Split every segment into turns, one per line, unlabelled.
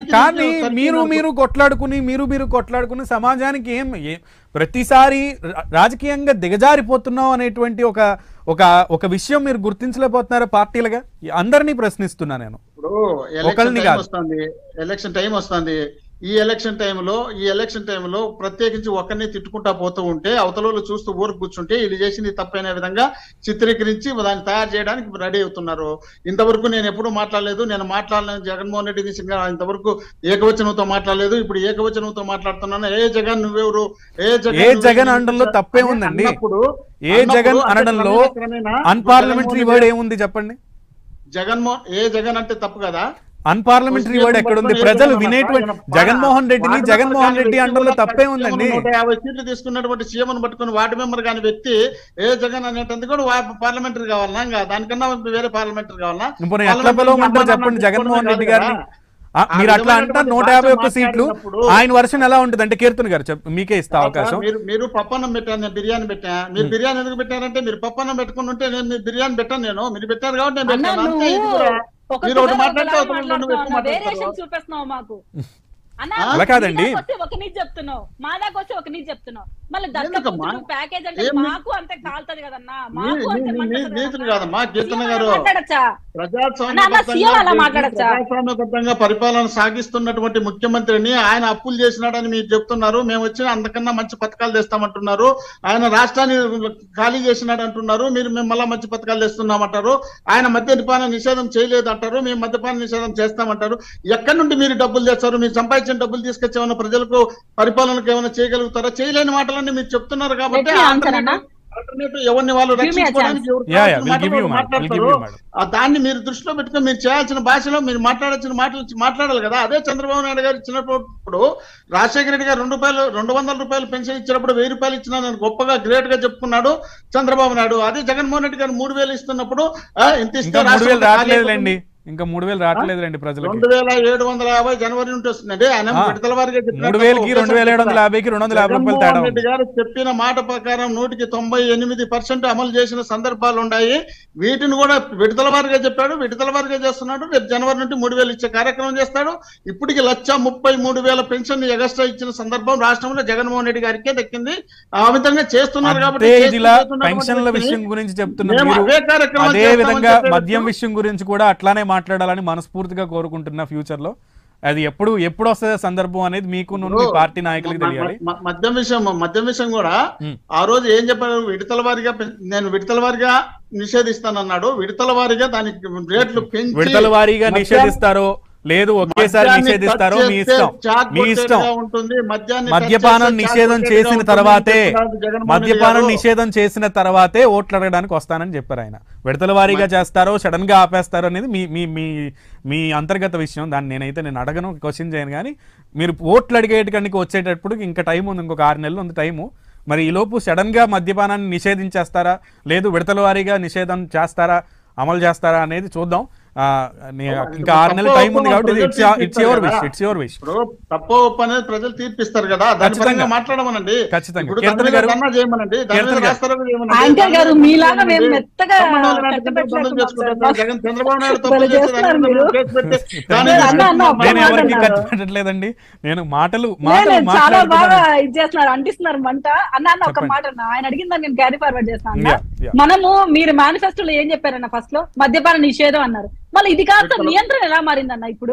Circle
కానీ
circle
మీరు
అనుకో-
మీరు కొట్లాడుకుని మీరు మీరు కొట్లాడుకుని సమాజానికి ఏం ఏ- ప్రతిసారి రా- రాజకీయంగా దిగజారిపోతున్నాం అనేటువంటి ఒక ఒక ఒక విషయం మీరు గుర్తించలేకపోతున్నారా పార్టీలుగా అందరినీ ప్రశ్నిస్తున్నా నేను
ఇప్పుడు
ఒకళ్ళని
ఎలక్షన్ టైం
కాదు.
వస్తుంది ఎలక్షన్ టైం వస్తుంది ఈ ఎలక్షన్ టైంలో ఈ ఎలక్షన్ టైంలో ప్రత్యేకించి ఒక్కరిని తిట్టుకుంటా పోతూ ఉంటే అవతలలో చూస్తూ ఊరు కూర్చుంటే ఇది చేసింది తప్పైన విధంగా చిత్రీకరించి దాన్ని తయారు చేయడానికి రెడీ అవుతున్నారు ఇంతవరకు నేను ఎప్పుడు మాట్లాడలేదు నేను మాట్లాడలేదు జగన్మోహన్ రెడ్డి సింగ్ ఇంతవరకు ఏకవచనంతో మాట్లాడలేదు ఇప్పుడు ఏకవచనంతో మాట్లాడుతున్నాను ఏ జగన్ నువ్వెవరు ఏ జగన్
ఏ
నువ్వు
జగన్
ఏమి
అనడంలో
చేశావు?
తప్పే
అని
ఉందండి.
అన్నప్పుడు-
ఏ
అన్నప్పుడు
జగన్
అంటే
అనడంలో
క్రమేణా క్రమేణా
అన్పార్లమెంటరీ
జగన్మోహన్
వర్డ్
రెడ్డి-
ఏముంది చెప్పండి
జగన్మోహన్ ఏ జగన్ అంటే తప్పు కదా
అన్పార్లమెంటరీ వర్డ్ ఎక్కడుంది ప్రజలు వినేటువంటి జగన్మోహన్ రెడ్డిని జగన్మోహన్ రెడ్డి అనడంలో తప్పే ఉందండి
నూట యాభై సీట్లు తీసుకున్నటువంటి సీఎం పట్టుకుని వార్డు మెంబర్ కాని వ్యక్తి ఏ జగన్ అనేటందుకు కూడా పార్లమెంటరీ కావాలన్నా ఇంకా దానికన్నా వేరే పార్లమెంటరీ కావాలన్నా
ఇప్పుడు ఎట్లా పిలవమంటారు చెప్పండి జగన్మోహన్ రెడ్డి గారిని ఆ, మీరు అట్లా అంటారు నూట యాభై ఒక్క సీట్లు ఆయన వర్షన్ ఎలా ఉంటుంది అంటే కీర్తన్ గారు చెప్పు మీకే ఇస్తా అవకాశం
మీరు మీరు పప్పన్నం పెట్టాను నేను బిర్యానీ పెట్టా మీరు బిర్యానీ ఎందుకు పెట్టారంటే మీరు పప్పన్నం పెట్టుకుని ఉంటే నేను మీరు బిర్యానీ పెట్టాను నేను మీరు పెట్టారు కాబట్టి నేను
అన్నా
పెట్టాను అంతే ఇది
నువ్వు
కూడా.
ఒక
మీరు ఒకటి
కులం
మాట్లాడితే
ఒకలా
అవతల రెండు ఎక్కువ
మాట్లాడుతున్నావు.
మాట్లాడతారు.
వేరియేషన్ చూపిస్తున్నావు మాకు అన్నా,
అలా కాదండి.
మీ దాకా వస్తే ఒక నీతి చెప్తున్నావు మా దాకా వస్తే ఒక నీతి చెప్తున్నావు మళ్ళీ
ఎందుకమ్మా?
దత్తపుత్రుడు ప్యాకేజ్ అంటే
ఏం నీ-
మాకు అంతే కాలుతుంది కదన్నా
నీ-
మాకు
నీ-
అంతే
నీ-
మంటది
నీతులు
కదన్నా.
కాదమ్మా కీర్తన
సీఎం
గారు
అలా మాట్లాడచ్చా అన్న, అన్న, సీఎం అలా మాట్లాడచ్చా?
ప్రజాస్వామ్యబద్ధంగా పరిపాలన సాగిస్తున్నటువంటి ముఖ్యమంత్రిని ఆయన అప్పులు చేసినాడని మీరు చెప్తున్నారు మేము వచ్చి అంతకన్నా మంచి పథకాలు తెస్తామంటున్నారు ఆయన రాష్ట్రాన్ని ఖాళీ చేసినాడు అంటున్నారు మీరు మేము మళ్ళా మంచి పథకాలు తెస్తున్నామంటారు ఆయన మద్యపాన నిషేధం చేయలేదు అంటారు మేము మద్యపాన నిషేధం చేస్తామంటారు ఎక్కడి నుండి మీరు డబ్బులు తెస్తారు మీరు సంపాదించిన డబ్బులు తీసుకొచ్చి ఏమైనా ప్రజలకు పరిపాలనకు ఏమైనా చేయగలుగుతారా చేయలేని మాటలన్నీ మీరు చెప్తున్నారు కాబట్టి
Let me answer, అన్న.
ఆల్టర్నేటివ్ ఎవరిని వాళ్ళు
Give me a
రక్షించుకోవడానికి ఎవరు
యా యా
కావాల్సిన
విల్ గివ్ యూ
మాటలు
మేడం విల్ గివ్
మాట్లాడతారు
యూ మేడం
ఆ దాన్ని మీరు దృష్టిలో పెట్టుకొని మీరు చేయాల్సిన భాషలో మీరు మాట్లాడాల్సిన మాటలు ఇచ్చి మాట్లాడాలి కదా అదే చంద్రబాబు నాయుడు గారు ఇచ్చినప్పుడు రాజశేఖర రెడ్డి గారు రెండు రూపాయలు రెండు వందల రూపాయలు పెన్షన్ ఇచ్చినప్పుడు వెయ్యి రూపాయలు ఇచ్చినా నేను గొప్పగా గ్రేట్ గా చెప్పుకున్నాడు చంద్రబాబు నాయుడు అదే జగన్మోహన్ రెడ్డి గారు మూడు వేలు ఇస్తున్నప్పుడు ఆ, ఇంత ఇస్తే
ఇంకా మూడు వేలు
రాష్ట్రం
రావట్లేదులేండి ఇంకా మూడు వేలు రావట్లేదులేండి ప్రజలకి
రెండు వేల ఏడు వందల యాభై జనవరి నుండి వస్తుందండి ఆయన
ఆ,
విడతల వారిగా చెప్పినట్టు
మూడు వేలకి
ఒకేసారి
రెండు వేల ఏడు వందల యాభైకి రెండు వందల యాభై రూపాయలు తేడా
జగన్మోహన్
ఉంది
రెడ్డి గారు చెప్పిన మాట ప్రకారం నూటికి తొంభై ఎనిమిది పర్సెంట్ అమలు చేసిన సందర్భాలు ఉన్నాయి వీటిని కూడా విడతల వారిగా చెప్పాడు విడతల వారిగా చేస్తున్నాడు రేపు జనవరి నుండి మూడు వేలు ఇచ్చే కార్యక్రమం చేస్తాడు ఇప్పటికి లక్ష ముప్పై మూడు వేల పెన్షన్ ఎగస్ట్రా ఇచ్చిన సందర్భం రాష్ట్రంలో జగన్మోహన్ రెడ్డి గారికే దక్కింది ఆ విధంగా చేస్తున్నారు కాబట్టి
అంతే ఇదిలా
చేస్తున్నటువంటి
పెన్షన్ల
వ్యక్తిని
విషయం గురించి చెప్తున్న
మేము
మీరు
అదే కార్యక్రమం
అదే
చేస్తామని
విధంగా
చెప్పే
మద్యం
వ్యక్తులు
విషయం గురించి కూడా అట్లానే మాట్లాడాలని మనస్ఫూర్తిగా కోరుకుంటున్నా ఫ్యూచర్ లో అది ఎప్పుడు ఎప్పుడు వస్తుంది సందర్భం అనేది మీకు మీ పార్టీ నాయకులకు తెలియాలి
మ- మ- మద్యం విషయం మద్యం విషయం కూడా
ఉమ్.
ఆ రోజు ఏం చెప్పారు విడతల వారిగా పెం- నేను విడతల వారిగా నిషేధిస్తానన్నాడు విడతల వారిగా దానికి రేట్లు పెంచి
విడతల వారీగా
మద్యాన్ని-
నిషేధిస్తారో లేదు ఒకేసారి
మద్యాన్ని
నిషేధిస్తారో
touch
మీ
చేస్తే
ఇష్టం
చాక్
మీ ఇష్టం
కొట్టేదిగా ఉంటుంది మద్యాన్ని touch
మద్యపానం
చేస్తే చాక్
నిషేధం
కొట్టేదిగా
చేసిన
ఉంటుంది
తర్వాతే
అని చెప్పారు జగన్మోహన్ రెడ్డి
మద్యపానం
గారు.
నిషేధం చేసిన తర్వాతే ఓట్లు అడగడానికి వస్తానని చెప్పారు ఆయన విడతల వారీగా చేస్తారో సడన్ గా ఆపేస్తారో అనేది మీ మీ మీ మీ అంతర్గత విషయం దాన్ని నేనైతే నేను అడగను క్వశ్చన్ చేయను కానీ మీరు ఓట్లు అడిగేటికనికి వచ్చేటప్పుడు ఇంకా టైం ఉంది ఇంకొక ఆరు నెలలు ఉంది టైము మరి ఈ లోపు సడన్ గా మద్యపానాన్ని నిషేధించేస్తారా లేదు విడతల వారీగా నిషేధం చేస్తారా అమలు చేస్తారా అనేది చూద్దాం ఆ, నే- ఇంకా ఆరు నెలలు టైం ఉంది కాబట్టి it's it's your wish it's your wish
ఇప్పుడు తప్పు ఒప్పు అనేది ప్రజలు తీర్పిస్తారు కదా దాని
ఖచ్చితంగా.
పరంగా మాట్లాడమనండి
ఖచ్చితంగా.
ఇప్పుడు
కీర్తన
దాని మీద
గారు-
ధర్నా చేయమనండి దాని
కీర్తన
మీద
గారు.
రాస్తారోకో చేయమనండి.
యాంకర్
దాని
గారు
మీద
మీలాగా మేము
చేయమనండి.
మెత్తగా
సంబంధం లేని
కట్టబెట్టలేకుండా
బంధం చేసుకుంటారు.
మాట్లాడుతున్నాం.
జగన్ చంద్రబాబు నాయుడు తప్పు
భలే
చేస్తే
చేస్తున్నారు
దాని మీద
మీరు.
కేసు పెట్టి దాని
నేను
మీద
అన్నా, అన్నా,
కేసు
నేను
మాట
ఎవరికి
అన్నారు.
ఖర్చు పెట్టట్లేదండి నేను మాటలు
లేదు,
మాటలు
లేదు, చాలా బాగా
మాట్లాడుతున్నాను
ఇది చేస్తున్నారు అంటిస్తున్నారు మంట అన్న అన్న ఒక
చెప్పండి.
మాట అన్న ఆయన అడిగిందని నేను క్యారీ ఫార్వర్డ్ చేస్తాను అన్న.
Yeah, yeah.
మనము మీరు మేనిఫెస్టోలో ఏం చెప్పారన్న ఫస్ట్ లో మద్యపాన నిషేధం అన్నారు మళ్ళీ ఇది కాస్త నియంత్రణ ఎలా మారిందన్న ఇప్పుడు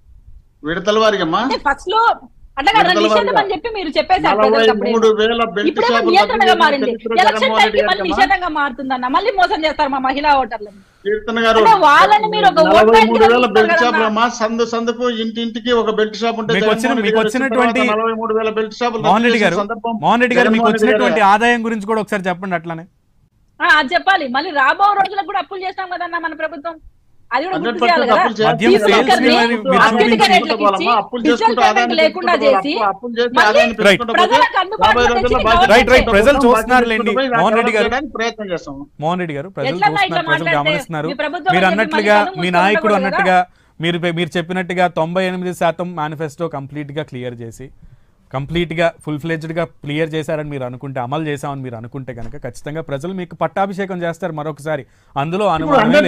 విడతల వారికమ్మా
అంటే ఫస్ట్ లో అట్లా కాదు
విడతల
నిషేధం
వారిగా.
అని చెప్పి మీరు చెప్పేశారు
నలభై
ప్రజలకు అప్పుడే.
మూడు వేల బెల్ట్
ఇప్పుడేమో
షాపులు
నియంత్రణగా
రద్దు
మారింది
చేసిన చరిత్ర
ఎలక్షన్
జగన్మోహన్
టైంకి
రెడ్డి
మళ్ళీ
గారికమ్మా.
నిషేధంగా మారుతుందన్న మళ్ళీ మోసం చేస్తారు మా మహిళా ఓటర్లను
కీర్తన గారు
అంటే వాళ్ళని మీరు ఒక ఓట్
నలభై
బ్యాంక్
మూడు వేల
కింద
బెల్ట్
చూస్తారు
షాపులు
కదమ్మా.
అమ్మా సందు సందుకు ఇంటి ఇంటికి ఒక బెల్ట్ షాప్ ఉంటే
మీకు వచ్చిన-
జగన్మోహన్
మీకు
రెడ్డి వచ్చిన
వచ్చినటువంటి-
తర్వాత నలభై మూడు వేల బెల్ట్ షాపులు రద్దు
మోహన్ రెడ్డి
చేసిన
గారు
సందర్భం
మోహన్ రెడ్డి గారు మీకు
జగన్మోహన్ రెడ్డి
వచ్చినటువంటి
గారే.
ఆదాయం గురించి కూడా ఒకసారి చెప్పండి అట్లానే
ఆ, అది చెప్పాలి మళ్ళీ రాబో రోజులకు కూడా అప్పులు చేస్తాం కదన్న మన ప్రభుత్వం అది కూడా గుర్తు
100%
చేయాలి కదా
అప్పులు చేయాలి.
మద్యం
తీసుకున్న
సేల్స్
లిక్కర్ని
ని మరి మీరు
అత్యధిక
చూపించి
రేట్లకు ఇచ్చి
అప్పులు
డిజిటల్
చేసుకుంటూ
పేమెంట్
ఆదాయాన్ని
లేకుండా
పెంచుకుంటూ
చేసి
అప్పు- అప్పులు చేసి
మళ్ళీ
ఆదాయాన్ని
రైట్.
పెంచుకుంటూ పోతే
ప్రజలకు అందుబాటులో
యాభై రోజుల్లో
తెచ్చి
బాధ్యత
రైట్, రైట్. ప్రజలు
తీసుకుంటూ
చూస్తున్నారు లేండి.
పోయి
మోహన్ రెడ్డి గారు.
చేయడానికి ప్రయత్నం చేస్తాం
మోహన్ రెడ్డి గారు ప్రజలు
ఎట్లన్నా ఇట్లా
చూస్తున్నారు ప్రజలు
మాట్లాడితే
గమనిస్తున్నారు
మీ ప్రభుత్వం
మీరు
అని చెప్పి
అన్నట్లుగా
మళ్ళీ కళ్ళు
మీ
మూసుకొని
నాయకుడు
ఉండకూడదు
అన్నట్టుగా మీరు మీరు చెప్పినట్టుగా తొంభై ఎనిమిది శాతం మేనిఫెస్టో కంప్లీట్ గా క్లియర్ చేసి కంప్లీట్ గా ఫుల్ ఫ్లెజ్డ్ గా క్లియర్ చేశారని మీరు అనుకుంటే అమలు చేశామని మీరు అనుకుంటే కనుక ఖచ్చితంగా ప్రజలు మీకు పట్టాభిషేకం చేస్తారు మరొకసారి అందులో అనుమానమే